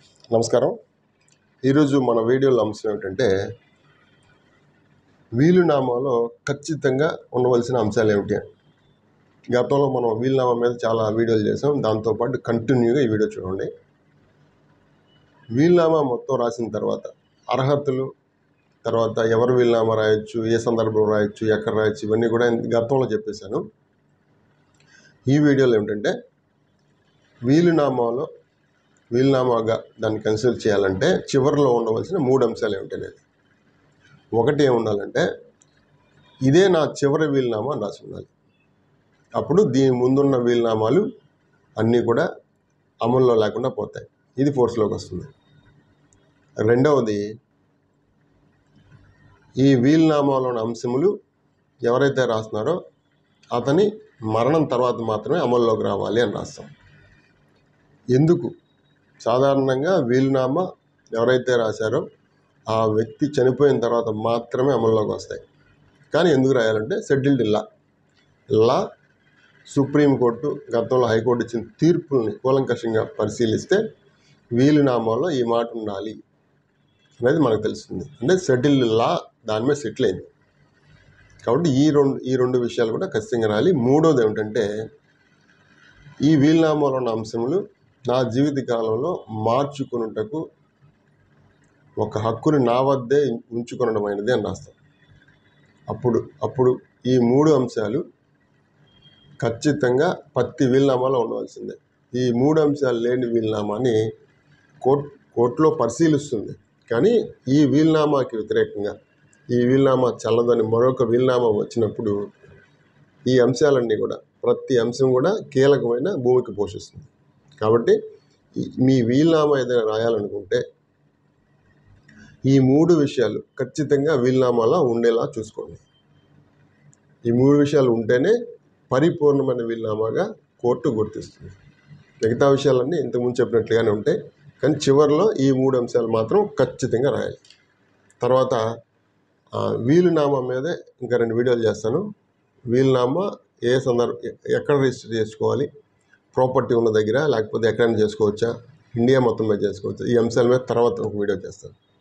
నమస్కారం ఈరోజు మన వీడియోలో అంశం ఏమిటంటే వీలునామాలో ఖచ్చితంగా ఉండవలసిన అంశాలు ఏమిటి గతంలో మనం వీలునామా మీద చాలా వీడియోలు చేసాం దాంతోపాటు కంటిన్యూగా ఈ వీడియో చూడండి వీలునామా మొత్తం రాసిన తర్వాత అర్హతలు తర్వాత ఎవరు వీలునామా రాయొచ్చు ఏ సందర్భంలో రాయొచ్చు ఎక్కడ రాయొచ్చు ఇవన్నీ కూడా గతంలో చెప్పేశాను ఈ వీడియోలో ఏమిటంటే వీలునామాలో వీలునామాగా దాన్ని కన్సిడర్ చేయాలంటే చివరిలో ఉండవలసిన మూడు అంశాలు ఏమిటనేది ఒకటి ఏమి ఉండాలంటే ఇదే నా చివరి వీలునామా అని రాసి ఉండాలి అప్పుడు దీని ముందున్న వీలునామాలు అన్నీ కూడా అమల్లో లేకుండా పోతాయి ఇది ఫోర్స్లోకి వస్తుంది రెండవది ఈ వీలునామాలోని అంశములు ఎవరైతే రాస్తున్నారో అతని మరణం తర్వాత మాత్రమే అమల్లోకి రావాలి అని రాస్తాం ఎందుకు సాధారణంగా వీలునామా ఎవరైతే రాశారో ఆ వ్యక్తి చనిపోయిన తర్వాత మాత్రమే అమల్లోకి వస్తాయి కానీ ఎందుకు రాయాలంటే సెటిల్డ్ లా లా సుప్రీంకోర్టు గతంలో హైకోర్టు ఇచ్చిన తీర్పుల్ని కూలంకషంగా పరిశీలిస్తే వీలునామాలో ఈ మాట ఉండాలి అనేది మనకు తెలుస్తుంది అంటే సెటిల్డ్ లా దాని మీద సెటిల్ అయింది కాబట్టి ఈ రెండు ఈ రెండు విషయాలు కూడా ఖచ్చితంగా రాలి మూడోది ఏమిటంటే ఈ వీలునామాలో ఉన్న అంశములు నా జీవిత కాలంలో మార్చుకున్నటకు ఒక హక్కుని నా వద్దే ఉంచుకొనడమైనది అని రాస్తాం అప్పుడు అప్పుడు ఈ మూడు అంశాలు ఖచ్చితంగా ప్రతి వీలునామాలో ఉండవలసిందే ఈ మూడు అంశాలు లేని వీలునామాని కోర్టు కోర్టులో పరిశీలిస్తుంది కానీ ఈ వీలునామాకి వ్యతిరేకంగా ఈ వీలునామా చల్లదని మరొక వీలునామా వచ్చినప్పుడు ఈ అంశాలన్నీ కూడా ప్రతి అంశం కూడా కీలకమైన భూమిక పోషిస్తుంది కాబట్టి ఈ- మీ వీలునామా ఏదైనా రాయాలనుకుంటే ఈ మూడు విషయాలు ఖచ్చితంగా వీలునామాలో ఉండేలా చూసుకోండి ఈ మూడు విషయాలు ఉంటేనే పరిపూర్ణమైన వీలునామాగా కోర్టు గుర్తిస్తుంది మిగతా విషయాలన్నీ ఇంతకుముందు చెప్పినట్లుగానే ఉంటాయి కానీ చివరిలో ఈ మూడు అంశాలు మాత్రం ఖచ్చితంగా రాయాలి తర్వాత ఆ, వీలునామా మీదే ఇంకా రెండు వీడియోలు చేస్తాను వీలునామా ఏ సందర్భ ఎ- ఎక్కడ రిజిస్టర్ చేసుకోవాలి ప్రాపర్టీ ఉన్న దగ్గర లేకపోతే ఎక్కడైనా చేసుకోవచ్చా ఇండియా మొత్తం మీద చేసుకోవచ్చా ఈ అంశాల మీద తర్వాత ఒక వీడియో చేస్తాను